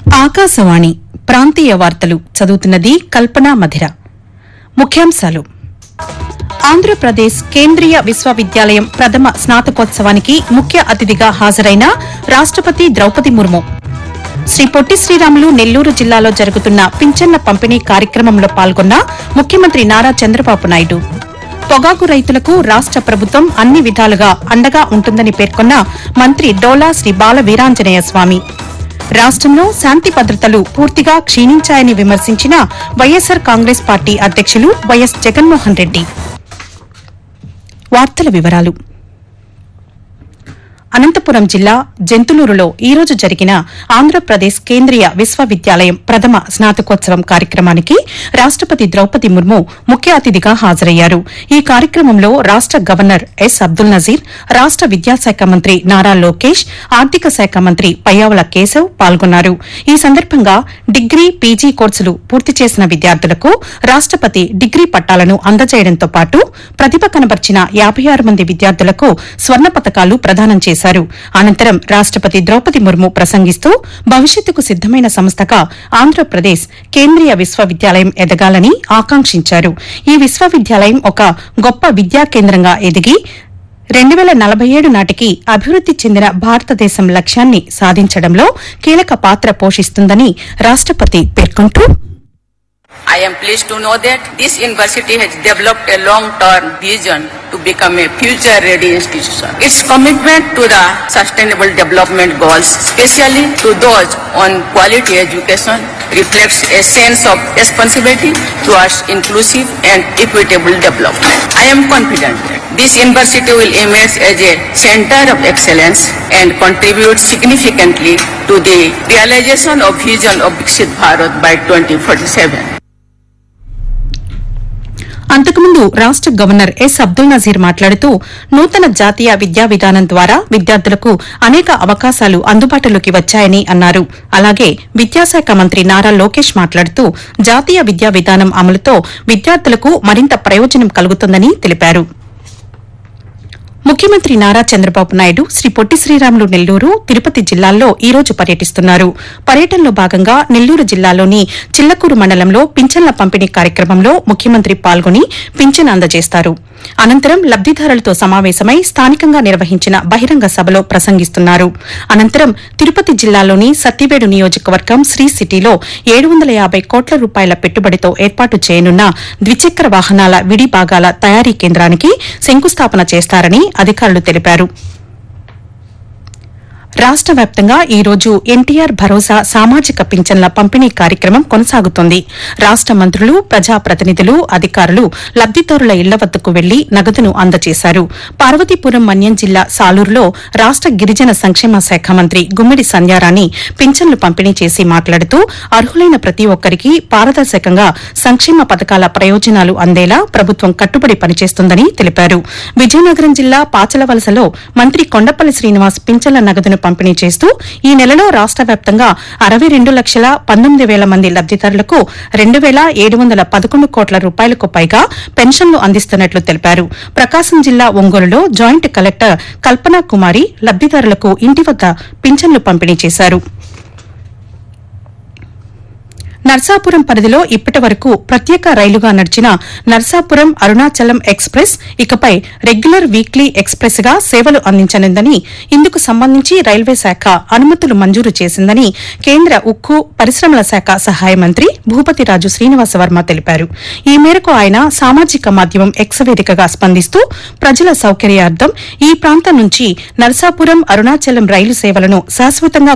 ఆకాశవాణి ప్రాంతీయ వార్తలు చదువుతున్నది కల్పన మధిర ముఖ్యాంశాలు ఆంధ్రప్రదేశ్ కేంద్రీయ విశ్వవిద్యాలయం ప్రథమ స్నాతకోత్సవానికి ముఖ్య అతిథిగా హాజరైన రాష్టపతి ద్రౌపది ముర్ము శ్రీ పొట్టి శ్రీరాములు నెల్లూరు జిల్లాలో జరుగుతున్న పింఛన్ల పంపిణీ కార్యక్రమంలో పాల్గొన్న ముఖ్యమంత్రి నారా చంద్రబాబు నాయుడు పొగాకు రైతులకు రాష్ట ప్రభుత్వం అన్ని విధాలుగా అండగా ఉంటుందని పేర్కొన్న మంత్రి డోలా శ్రీ బాల వీరాంజనేయ స్వామి రాష్టంలో శాంతి భద్రతలు పూర్తిగా క్షీణించాయని విమర్శించిన వైఎస్సార్ కాంగ్రెస్ పార్టీ అధ్యక్షులు వైఎస్ జగన్మోహన్ రెడ్డి వార్తల వివరాలు అనంతపురం జిల్లా జంతులూరులో ఈ రోజు జరిగిన ఆంధ్రప్రదేశ్ కేంద్రీయ విశ్వవిద్యాలయం ప్రథమ స్నాతకోత్సవం కార్యక్రమానికి రాష్టపతి ద్రౌపది ముర్ము ముఖ్య అతిథిగా హాజరయ్యారు ఈ కార్యక్రమంలో రాష్ట గవర్నర్ ఎస్ అబ్దుల్ నజీర్ రాష్ట విద్యాశాఖ మంత్రి నారా లోకేష్ ఆర్థిక శాఖ మంత్రి పయ్యావుల కేశవ్ పాల్గొన్నారు ఈ సందర్భంగా డిగ్రీ పీజీ కోర్సులు పూర్తి చేసిన విద్యార్థులకు రాష్టపతి డిగ్రీ పట్టాలను అందజేయడంతో పాటు ప్రతిభ కనబర్చిన యాబై ఆరు మంది విద్యార్థులకు స్వర్ణ పతకాలు ప్రదానం చేశారు అనంతరం రాష్టపతి ద్రౌపది ముర్ము ప్రసంగిస్తూ భవిష్యత్తుకు సిద్దమైన సంస్థగా ఆంధ్రప్రదేశ్ కేంద్రీయ విశ్వవిద్యాలయం ఎదగాలని ఆకాంక్షించారు ఈ విశ్వవిద్యాలయం ఒక గొప్ప విద్యా కేంద్రంగా ఎదిగి రెండు వేల నలభై ఏడు నాటికి అభివృద్ది చెందిన భారతదేశం లక్ష్యాన్ని సాధించడంలో కీలక పాత్ర పోషిస్తుందని రాష్టపతి పేర్కొంటూ I am pleased to know that this university has developed a long-term vision to become a future-ready institution. Its commitment to the sustainable development goals, especially to those on quality education, reflects a sense of responsibility towards inclusive and equitable development. I am confident that this university will emerge as a center of excellence and contribute significantly to the realization of vision of Viksit Bharat by 2047. అంతకుముందు రాష్ట governor yes Abdul Nazir మాట్లాడుతూ నూతన జాతీయ విద్యా విధానం ద్వారా విద్యార్థులకు అనేక అవకాశాలు అందుబాటులోకి వచ్చాయని అన్నారు అలాగే విద్యాశాఖ మంత్రి నారా లోకేష్ మాట్లాడుతూ జాతీయ విద్యా విధానం అమలుతో విద్యార్థులకు మరింత ప్రయోజనం కలుగుతుందని తెలిపారు ముఖ్యమంత్రి నారా చంద్రబాబు నాయుడు శ్రీ పొట్టి శ్రీరాములు నెల్లూరు తిరుపతి జిల్లాల్లో ఈ రోజు పర్యటిస్తున్నారు పర్యటనలో భాగంగా నెల్లూరు జిల్లాలోని చిల్లకూరు మండలంలో పింఛన్ల పంపిణీ కార్యక్రమంలో ముఖ్యమంత్రి పాల్గొని పింఛన్ అందజేస్తారు అనంతరం లబ్దిదారులతో సమావేశమై స్థానికంగా నిర్వహించిన బహిరంగ సభలో ప్రసంగిస్తున్నారు అనంతరం తిరుపతి జిల్లాలోని సత్తివేడు నియోజకవర్గం శ్రీ సిటీలో ఏడు వందల యాబై కోట్ల రూపాయల పెట్టుబడితో ఏర్పాటు చేయనున్న ద్విచక్ర వాహనాల విడి భాగాల తయారీ కేంద్రానికి శంకుస్థాపన చేస్తారని అధికారులు తెలిపారు రాష్ట వ్యాప్తంగా ఈ రోజు ఎన్టీఆర్ భరోసా సామాజిక పింఛన్ల పంపిణీ కార్యక్రమం కొనసాగుతోంది రాష్ట మంత్రులు ప్రజాప్రతినిధులు అధికారులు లబ్దిదారుల ఇళ్ల వద్దకు వెళ్లి నగదును అందజేశారు పార్వతీపురం మన్యం జిల్లా సాలూరులో రాష్ట గిరిజన సంక్షేమ శాఖ మంత్రి గుమ్మిడి సంధ్యారాణి పింఛన్లు పంపిణీ చేసి మాట్లాడుతూ అర్హులైన ప్రతి ఒక్కరికి పారదర్శకంగా సంక్షేమ పథకాల ప్రయోజనాలు అందేలా ప్రభుత్వం కట్టుబడి పనిచేస్తుందని తెలిపారు విజయనగరం జిల్లా పాచలవలసలో మంత్రి కొండపల్లి శ్రీనివాస్ పింఛన్ల నగదును పంపిణీ చేస్తూ ఈ నెలలో రాష్ట వ్యాప్తంగా అరవై రెండు లక్షల పంతొమ్మిది వేల మంది లబ్దిదారులకు రెండు వేల ఏడు వందల పదకొండు కోట్ల రూపాయలకు పైగా పెన్షన్లు అందిస్తున్నట్లు తెలిపారు ప్రకాశం జిల్లా ఒంగోలులో జాయింట్ కలెక్టర్ కల్పనా కుమారి లబ్దిదారులకు ఇంటి వద్ద పింఛన్లు పంపిణీ చేశారు నర్సాపురం పరిధిలో ఇప్పటి వరకు ప్రత్యేక రైలుగా నడిచిన నర్సాపురం అరుణాచలం ఎక్స్ప్రెస్ ఇకపై రెగ్యులర్ వీక్లీ ఎక్స్ప్రెస్ గా సేవలు అందించనుందని ఇందుకు సంబంధించి రైల్వే శాఖ అనుమతులు మంజూరు చేసిందని కేంద్ర ఉక్కు పరిశ్రమల శాఖ సహాయ మంత్రి భూపతిరాజు శ్రీనివాస వర్మ తెలిపారు ఈ మేరకు ఆయన సామాజిక మాధ్యమం ఎక్స్ వేదికగా స్పందిస్తూ ప్రజల సౌకర్యార్థం ఈ ప్రాంతం నుంచి నర్సాపురం అరుణాచలం రైలు సేవలను శాశ్వతంగా